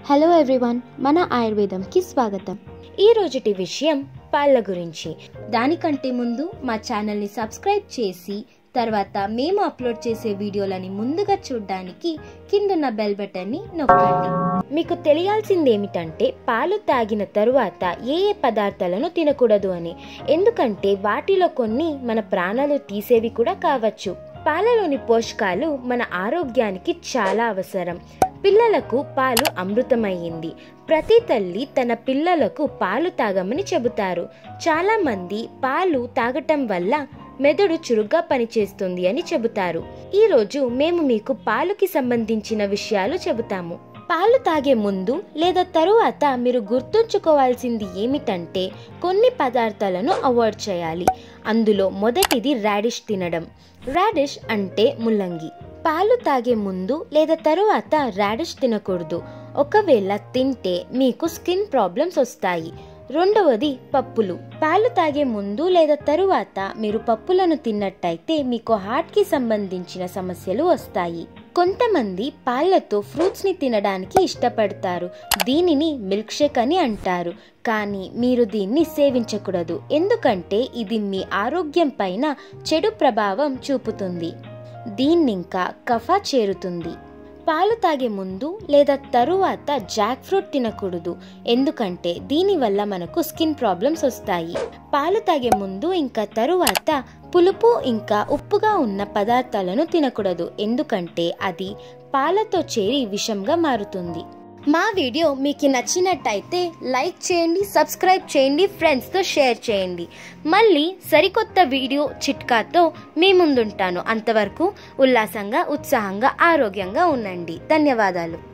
hello everyone మన ఆయుర్వేదంకి స్వాగతం ఈ రోజుటి విషయం పాళ్ళ గురించి దానికంటే ముందు మా ఛానల్ని సబ్స్క్రైబ్ చేసి తర్వాత మేము అప్లోడ్ చేసే వీడియోలని ముందుగా చూడడానికి కిందున్న బెల్ బటన్ని నొక్కండి మీకు తెలియాల్సింది ఏమిటంటే పాలు తాగిన తరువాత ఏ ఏ పదార్థాలను తినకూడదు అని ఎందుకంటే వాటిలో కొన్ని మన ప్రాణాలు తీసేవి కూడా కావచ్చు పాలలోని పోషకాలు మన ఆరోగ్యానికి చాలా అవసరం పిల్లలకు పాలు అమృతమయ్యింది ప్రతి తల్లి తన పిల్లలకు పాలు తాగమని చెబుతారు చాలా మంది పాలు తాగటం వల్ల మెదడు చురుగ్గా పనిచేస్తుంది అని చెబుతారు ఈరోజు మేము మీకు పాలుకి సంబంధించిన విషయాలు చెబుతాము పాలు తాగే ముందు లేదా తరువాత మీరు గుర్తుంచుకోవాల్సింది ఏమిటంటే కొన్ని పదార్థాలను అవాయిడ్ చేయాలి అందులో మొదటిది రాడిష్ తినడం రాడిష్ అంటే ముల్లంగి పాలు తాగే ముందు లేదా తరువాత రాడిష్ తినకూడదు ఒకవేళ తింటే మీకు స్కిన్ ప్రాబ్లమ్స్ వస్తాయి రెండవది పప్పులు పాలు తాగే ముందు లేదా తరువాత మీరు పప్పులను తిన్నట్టయితే మీకు హార్ట్కి సంబంధించిన సమస్యలు వస్తాయి కొంతమంది పాలతో ఫ్రూట్స్ని తినడానికి ఇష్టపడతారు దీనిని మిల్క్ షేక్ అని అంటారు కానీ మీరు దీన్ని సేవించకూడదు ఎందుకంటే ఇది మీ ఆరోగ్యం పైన చెడు ప్రభావం చూపుతుంది దీన్నింకా కఫ చేరుతుంది పాలు తాగే ముందు లేదా తరువాత జాక్ ఫ్రూట్ తినకూడదు ఎందుకంటే దీనివల్ల మనకు స్కిన్ ప్రాబ్లమ్స్ వస్తాయి పాలు తాగే ముందు ఇంకా తరువాత పులుపు ఇంకా ఉప్పుగా ఉన్న పదార్థాలను తినకూడదు ఎందుకంటే అది పాలతో చేరి విషంగా మారుతుంది మా వీడియో మీకు నచ్చినట్టయితే లైక్ చేయండి సబ్స్క్రైబ్ చేయండి ఫ్రెండ్స్తో షేర్ చేయండి మళ్ళీ సరికొత్త వీడియో చిట్కాతో మీ ముందుంటాను అంతవరకు ఉల్లాసంగా ఉత్సాహంగా ఆరోగ్యంగా ఉండండి ధన్యవాదాలు